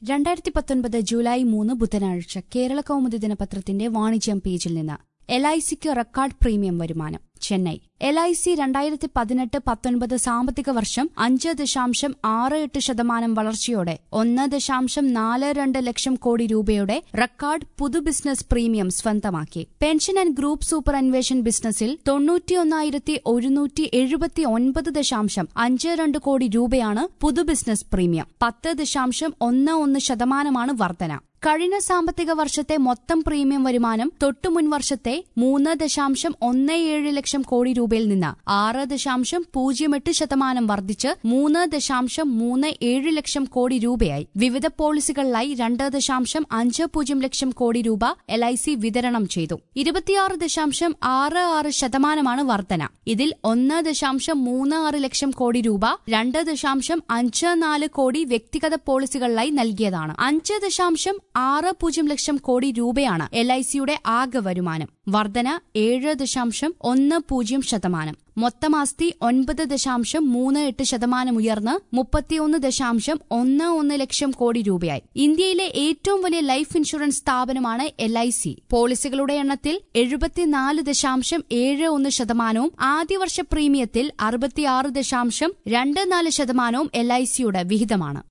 രണ്ടായിരത്തി പത്തൊൻപത് ജൂലൈ മൂന്ന് ബുധനാഴ്ച കേരള കൗമുദി ദിനപത്രത്തിന്റെ വാണിജ്യം പേജിൽ നിന്ന് എൽ ഐ സിക്ക് റെക്കോർഡ് പ്രീമിയം വരുമാനം ചെന്നൈ എൽ ഐ സി രണ്ടായിരത്തി പതിനെട്ട് പത്തൊൻപത് സാമ്പത്തിക വർഷം അഞ്ച് ദശാംശം ആറ് എട്ട് ശതമാനം വളർച്ചയോടെ ഒന്ന് ദശാംശം നാല് രണ്ട് ലക്ഷം കോടി രൂപയുടെ റെക്കോർഡ് പുതു ബിസിനസ് പ്രീമിയം സ്വന്തമാക്കി pension and group superannuation ബിസിനസിൽ തൊണ്ണൂറ്റിയൊന്നായിരത്തി ഒരുന്നൂറ്റി എഴുപത്തി ഒൻപത് ദശാംശം അഞ്ച് രണ്ട് കോടി രൂപയാണ് പുതു ബിസിനസ് പ്രീമിയം പത്ത് ദശാംശം ഒന്ന് ഒന്ന് ശതമാനമാണ് വർധന കഴിഞ്ഞ സാമ്പത്തിക വർഷത്തെ മൊത്തം പ്രീമിയം വരുമാനം തൊട്ടു മുൻ വർഷത്തെ മൂന്ന് ദശാംശം ഒന്ന് ഏഴ് ലക്ഷം കോടി രൂപയിൽ നിന്ന് ആറ് ദശാംശം പൂജ്യം എട്ട് ശതമാനം വർദ്ധിച്ച് മൂന്ന് ദശാംശം മൂന്ന് ഏഴ് ലക്ഷം കോടി രൂപയായി വിവിധ പോളിസികളിലായി രണ്ട് ദശാംശം അഞ്ച് പൂജ്യം ലക്ഷം കോടി രൂപ എൽ ഐ സി വിതരണം ചെയ്തു ഇരുപത്തിയാറ് ദശാംശം ആറ് ആറ് ശതമാനമാണ് വർധന ഇതിൽ ഒന്ന് ദശാംശം മൂന്ന് ആറ് ലക്ഷം കോടി രൂപ രണ്ട് ദശാംശം അഞ്ച് നാല് കോടി വ്യക്തിഗത പോളിസികളിലായി നൽകിയതാണ് അഞ്ച് ദശാംശം ആറ് പൂജ്യം ലക്ഷം കോടി രൂപയാണ് എൽ ഐ സിയുടെ ആകെ വരുമാനം വർധന ഏഴ് ദശാംശം ഒന്ന് പൂജ്യം ശതമാനം മൊത്തം ആസ്തി ഒൻപത് ദശാംശം മൂന്ന് എട്ട് ശതമാനം ഉയർന്ന് മുപ്പത്തിയൊന്ന് ദശാംശം ഒന്ന് ഒന്ന് ലക്ഷം കോടി രൂപയായി ഇന്ത്യയിലെ ഏറ്റവും വലിയ ലൈഫ് ഇൻഷുറൻസ് സ്ഥാപനമാണ് എൽ ഐ സി പോളിസികളുടെ എണ്ണത്തിൽ എഴുപത്തിനാല് ദശാംശം ഏഴ് ഒന്ന് ശതമാനവും ആദ്യവർഷ പ്രീമിയത്തിൽ അറുപത്തിയാറ് ദശാംശം രണ്ട് നാല് ശതമാനവും എൽ ഐ സിയുടെ വിഹിതമാണ്